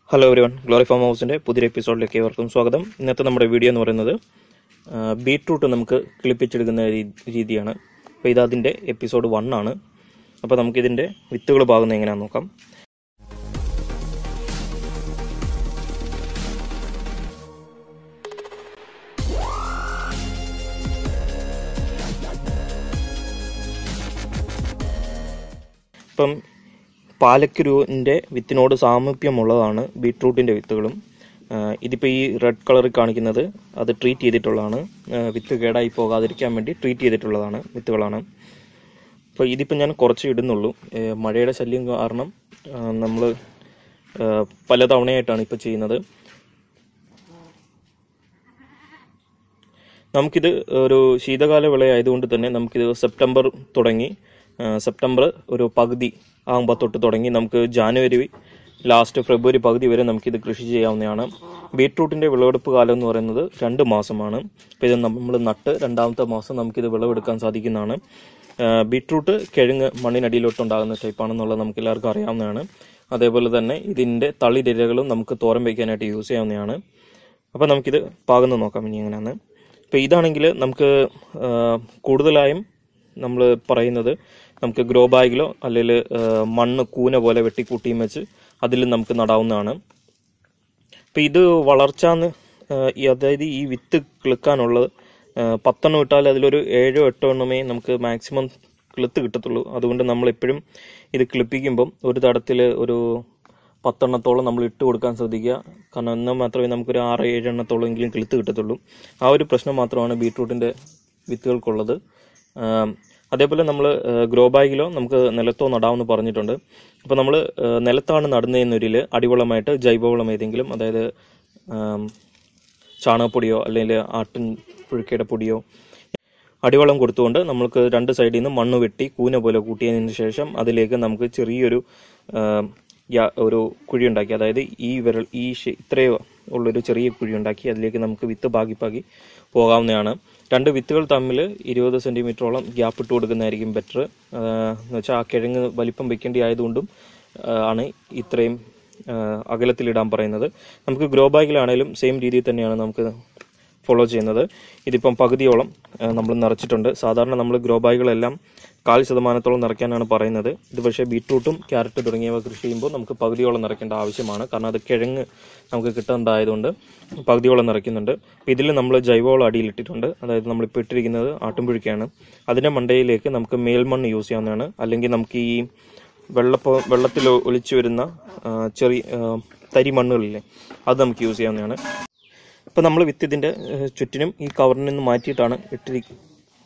hello everyone glory farm ഹൗസിൻ്റെ പുതിയൊരു എപ്പിസോഡിലേക്ക് ഏവർക്കും സ്വാഗതം ഇന്നത്തെ നമ്മുടെ വീഡിയോ എന്ന് പറയുന്നത് ബീട്രൂട്ട് നമുക്ക് കിളിപ്പിച്ചെടുക്കുന്ന രീ- രീതിയാണ് അപ്പോൾ ഇത് അതിൻ്റെ എപ്പിസോഡ് വൺ ആണ് അപ്പോൾ നമുക്കിതിൻ്റെ വിത്തുകൾ പാകുന്നത് എങ്ങനെയാണെന്ന് നോക്കാം ഇപ്പം പാലക്കുരുവിൻ്റെ വിത്തിനോട് സാമീപ്യമുള്ളതാണ് ബീട്രൂട്ടിൻ്റെ വിത്തുകളും ഇതിപ്പോൾ ഈ റെഡ് കളറിൽ കാണിക്കുന്നത് അത് ട്രീറ്റ് ചെയ്തിട്ടുള്ളതാണ് ആ, വിത്ത് കേടായി പോകാതിരിക്കാൻ വേണ്ടി ട്രീറ്റ് ചെയ്തിട്ടുള്ളതാണ് വിത്തുകളാണ് അപ്പോൾ ഇതിപ്പോൾ ഞാൻ കുറച്ച് ഇടുന്നുള്ളൂ ഏ, മഴയുടെ ശല്യം കാരണം നമ്മൾ പല തവണയായിട്ടാണ് ഇപ്പോൾ ചെയ്യുന്നത് നമുക്കിത് ഒരു ശീതകാല വിളയായതുകൊണ്ട് തന്നെ നമുക്കിത് സെപ്റ്റംബർ തുടങ്ങി ആ, സെപ്റ്റംബർ ഒരു പകുതി ആകുമ്പോൾ തൊട്ട് തുടങ്ങി നമുക്ക് ജാനുവരി ലാസ്റ്റ് ഫെബ്രുവരി പകുതി വരെ നമുക്കിത് കൃഷി ചെയ്യാവുന്നതാണ് ബീട്രൂട്ടിൻ്റെ വിളവെടുപ്പ് കാലം എന്ന് പറയുന്നത് രണ്ട് മാസമാണ് അപ്പോൾ ഇത് നമ്മൾ നട്ട് രണ്ടാമത്തെ മാസം നമുക്കിത് വിളവെടുക്കാൻ സാധിക്കുന്നതാണ് ആ, ബീട്രൂട്ട് കിഴങ്ങ് മണ്ണിനടിയിലോട്ടുണ്ടാകുന്ന ടൈപ്പാണെന്നുള്ളത് നമുക്ക് എല്ലാവർക്കും അറിയാവുന്നതാണ് അതേപോലെ തന്നെ ഇതിൻ്റെ തളിരിരകളും നമുക്ക് തോരൻ വയ്ക്കാനായിട്ട് യൂസ് ചെയ്യാവുന്നതാണ് അപ്പോൾ നമുക്കിത് പാകുന്ന നോക്കാം ഇനി എങ്ങനെയാണ് ഇപ്പോൾ ഇതാണെങ്കിൽ നമുക്ക് ആ, കൂടുതലായും നമ്മൾ പറയുന്നത് നമുക്ക് ഗ്രോ ബാഗിലോ അല്ലെങ്കിൽ മണ്ണ് കൂന പോലെ വെട്ടിക്കൂട്ടിയും വെച്ച് അതിൽ നമുക്ക് നടാവുന്നതാണ് അപ്പം ഇത് വളർച്ചാന്ന് ഈ അതായത് ഈ വിത്ത് കിളുക്കാനുള്ളത് ആ, പത്തെണ്ണം ഇട്ടാൽ അതിലൊരു ഏഴോ എട്ടോ എണ്ണമേ നമുക്ക് മാക്സിമം കിളുത്ത് കിട്ടത്തുള്ളൂ അതുകൊണ്ട് നമ്മൾ എപ്പോഴും ഇത് കിളിപ്പിക്കുമ്പം ഒരു തടത്തിൽ ഒരു പത്തെണ്ണത്തോളം നമ്മൾ ഇട്ട് കൊടുക്കാൻ ശ്രദ്ധിക്കുക കാരണം എന്നാൽ മാത്രമേ നമുക്കൊരു ആറ് ഏഴ് എണ്ണത്തോളം എങ്കിലും കിളുത്ത് കിട്ടത്തുള്ളൂ ആ ഒരു പ്രശ്നം മാത്രമാണ് ബീട്രൂട്ടിൻ്റെ വിത്തുകൾക്കുള്ളത് ആം, അതേപോലെ നമ്മൾ ഗ്രോ ബാഗിലോ നമുക്ക് നിലത്തോ നടാമെന്ന് പറഞ്ഞിട്ടുണ്ട് അപ്പോൾ നമ്മൾ നിലത്താണ് നടുന്നതെന്നൊരിൽ അടിവളമായിട്ട് ജൈവവളം ഏതെങ്കിലും അതായത് ആം, ചാണകപ്പൊടിയോ അല്ലെങ്കിൽ ആട്ടിൻ പുഴുക്കയുടെ പൊടിയോ അടിവളം കൊടുത്തുകൊണ്ട് നമുക്ക് രണ്ട് സൈഡിൽ നിന്ന് മണ്ണ് വെട്ടി കൂന പോലെ കൂട്ടിയതിന് ശേഷം അതിലേക്ക് നമുക്ക് ചെറിയൊരു ആം, യാ- ഒരു കുഴി ഉണ്ടാക്കി അതായത് ഈ വിരൽ ഈ ഷേ- ഇത്രയോ ഉള്ളൊരു ചെറിയ കുഴി ഉണ്ടാക്കി അതിലേക്ക് നമുക്ക് വിത്ത് പാകി പാകി പോകാവുന്നതാണ് രണ്ട് വിത്തുകൾ തമ്മിൽ ഇരുപത് സെന്റിമീറ്ററോളം ഗ്യാപ്പ് ഇട്ട് കൊടുക്കുന്നതായിരിക്കും ബെറ്റർ എന്ന് വെച്ചാൽ ആ കിഴങ്ങ് വലിപ്പം വെക്കേണ്ടി ആയതുകൊണ്ടും ആ, ആണ് ഇത്രയും ആ, അകലത്തിലിടാൻ പറയുന്നത് നമുക്ക് ഗ്രോ ബാഗിലാണേലും സെയിം രീതിയിൽ തന്നെയാണ് നമുക്ക് ഫോളോ ചെയ്യുന്നത് ഇതിപ്പം പകുതിയോളം നമ്മൾ നിറച്ചിട്ടുണ്ട് സാധാരണ നമ്മൾ ഗ്രോ ബാഗുകളെല്ലാം കാൽ ശതമാനത്തോളം നിറയ്ക്കാനാണ് പറയുന്നത് ഇത് പക്ഷേ ബീട്രൂട്ടും ക്യാരറ്റ് തുടങ്ങിയവ കൃഷി ചെയ്യുമ്പോൾ നമുക്ക് പകുതിയോളം നിറയ്ക്കേണ്ട ആവശ്യമാണ് കാരണം അത് കിഴങ്ങ് നമുക്ക് കിട്ടേണ്ടതായതുകൊണ്ട് പകുതിയോളം നിറയ്ക്കുന്നുണ്ട് അപ്പോൾ ഇതിൽ നമ്മൾ ജൈവവളം അടിയിലിട്ടിട്ടുണ്ട് അതായത് നമ്മളിപ്പോൾ ഇട്ടിരിക്കുന്നത് ആട്ടുംപുഴുക്കയാണ് അതിൻ്റെ മണ്ടയിലേക്ക് നമുക്ക് മേൽമണ്ണ് യൂസ് ചെയ്യാവുന്നതാണ് അല്ലെങ്കിൽ നമുക്ക് ഈ വെള്ളപ്പ വെള്ളത്തിൽ ഒലിച്ചു വരുന്ന ആ, ചെറിയ ആ, തരി മണ്ണുകളില്ലേ അത് നമുക്ക് യൂസ് ചെയ്യാവുന്നതാണ് ഇപ്പം നമ്മൾ വിത്ത് ഇതിൻ്റെ ഏഹ്, ചുറ്റിനും ഈ കവറിൽ നിന്ന് മാറ്റിയിട്ടാണ് ഇട്ടിരിക്കുന്നത്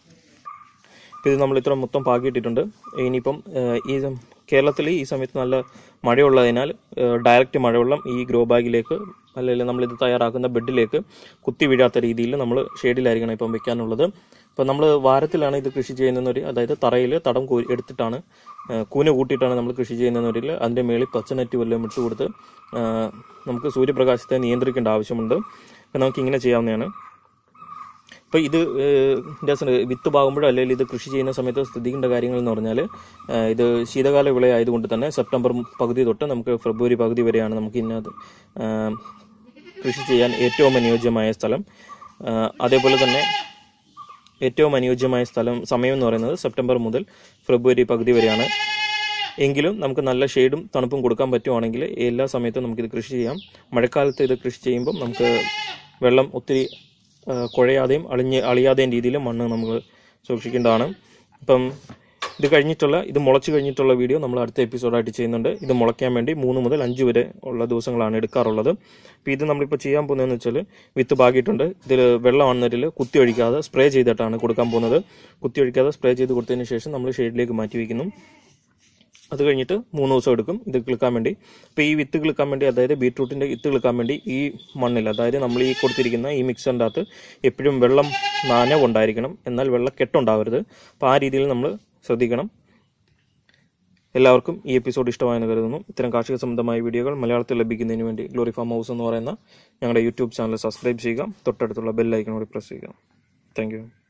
ഇപ്പം ഇത് നമ്മൾ ഇത്ര മൊത്തം പാകിയിട്ടിട്ടുണ്ട് ഇനിയിപ്പം ഏഹ്, ഈ സം- കേരളത്തിൽ ഈ സമയത്ത് നല്ല മഴയുള്ളതിനാൽ ഏഹ്, ഡയറക്റ്റ് മഴവെള്ളം ഈ ഗ്രോ ബാഗിലേക്ക് അല്ലെങ്കിൽ നമ്മളിത് തയ്യാറാക്കുന്ന ബെഡിലേക്ക് കുത്തി വീഴാത്ത രീതിയിൽ നമ്മൾ ഷെയ്ഡിലായിരിക്കണം ഇപ്പം വെക്കാനുള്ളത് ഇപ്പം നമ്മൾ വാരത്തിലാണ് ഇത് കൃഷി ചെയ്യുന്നൊരു അതായത് തറയിൽ തടം കൂ എടുത്തിട്ടാണ് ഏഹ്, കൂന കൂട്ടിയിട്ടാണ് നമ്മൾ കൃഷി ചെയ്യുന്നൊരിൽ അതിൻ്റെ മേളിൽ പച്ചനെറ്റ് വല്ലതും ഇട്ട് കൊടുത്ത് ഏഹ്, നമുക്ക് സൂര്യപ്രകാശത്തെ നിയന്ത്രിക്കേണ്ട ആവശ്യമുണ്ട് അപ്പം നമുക്ക് ഇങ്ങനെ ചെയ്യാവുന്നതാണ് അപ്പോൾ ഇത് ഏഹ്, ഇതിൻ്റെ അകത്ത് വിത്ത് പാകുമ്പോഴോ അല്ലെങ്കിൽ ഇത് കൃഷി ചെയ്യുന്ന സമയത്ത് ശ്രദ്ധിക്കേണ്ട കാര്യങ്ങൾ എന്ന് പറഞ്ഞാൽ ഏഹ്, ഇത് ശീതകാല വിള ആയതുകൊണ്ട് തന്നെ സെപ്റ്റംബർ പകുതി തൊട്ട് നമുക്ക് ഫെബ്രുവരി പകുതി വരെയാണ് നമുക്ക് ഇന്നത് ഏഹ്, കൃഷി ചെയ്യാൻ ഏറ്റവും അനുയോജ്യമായ സ്ഥലം ഏഹ്, അതേപോലെ തന്നെ ഏറ്റവും അനുയോജ്യമായ സ്ഥലം സമയം എന്ന് പറയുന്നത് സെപ്റ്റംബർ മുതൽ ഫെബ്രുവരി പകുതി വരെയാണ് എങ്കിലും നമുക്ക് നല്ല ഷെയ്ഡും തണുപ്പും കൊടുക്കാൻ പറ്റുവാണെങ്കിൽ എല്ലാ സമയത്തും നമുക്കിത് കൃഷി ചെയ്യാം മഴക്കാലത്ത് ഇത് കൃഷി ചെയ്യുമ്പം നമുക്ക് വെള്ളം ഒത്തിരി ആ, കുഴയാതെയും അളിഞ്ഞ് അളിയാതെയും രീതിയിൽ മണ്ണ് നമുക്ക് സൂക്ഷിക്കേണ്ടതാണ് അപ്പം ഇത് കഴിഞ്ഞിട്ടുള്ള ഇത് മുളച്ച് കഴിഞ്ഞിട്ടുള്ള വീഡിയോ നമ്മൾ അടുത്ത എപ്പിസോഡായിട്ട് ചെയ്യുന്നുണ്ട് ഇത് മുളയ്ക്കാൻ വേണ്ടി മൂന്ന് മുതൽ അഞ്ച് വരെ ഉള്ള ദിവസങ്ങളാണ് എടുക്കാറുള്ളത് അപ്പോൾ ഇത് നമ്മളിപ്പോൾ ചെയ്യാൻ പോകുന്നതെന്ന് വെച്ചാൽ വിത്ത് പാകിയിട്ടുണ്ട് ഇതിൽ വെള്ളമാണെന്നതിൽ കുത്തി ഒഴിക്കാതെ സ്പ്രേ ചെയ്തിട്ടാണ് കൊടുക്കാൻ പോകുന്നത് കുത്തി ഒഴിക്കാതെ സ്പ്രേ ചെയ്ത് കൊടുത്തതിന് ശേഷം നമ്മൾ ഷെയ്ഡിലേക്ക് മാറ്റി വയ്ക്കുന്നു അത് കഴിഞ്ഞിട്ട് മൂന്ന് ദിവസം എടുക്കും ഇത് കിളുക്കാൻ വേണ്ടി അപ്പോൾ ഈ വിത്ത് കിളുക്കാൻ വേണ്ടി അതായത് ബീട്രൂട്ടിൻ്റെ വിത്ത് കിളുക്കാൻ വേണ്ടി ഈ മണ്ണിൽ അതായത് നമ്മൾ ഈ കൊടുത്തിരിക്കുന്ന ഈ മിക്സറിൻ്റെ അകത്ത് എപ്പോഴും വെള്ളം നനവുണ്ടായിരിക്കണം എന്നാൽ വെള്ളക്കെട്ടുണ്ടാവരുത് അപ്പോൾ ആ രീതിയിൽ നമ്മൾ ശ്രദ്ധിക്കണം എല്ലാവർക്കും ഈ എപ്പിസോഡ് ഇഷ്ടമായെന്ന് കരുതുന്നു ഇത്തരം കാർഷിക സംബന്ധമായ വീഡിയോകൾ മലയാളത്തിൽ ലഭിക്കുന്നതിന് വേണ്ടി ഗ്ലോറി ഫാം ഹൗസ് എന്ന് പറയുന്ന ഞങ്ങളുടെ യൂട്യൂബ് ചാനൽ സബ്സ്ക്രൈബ് ചെയ്യുക തൊട്ടടുത്തുള്ള ബെൽ ഐക്കണോട് പ്രസ് ചെയ്യുക താങ്ക്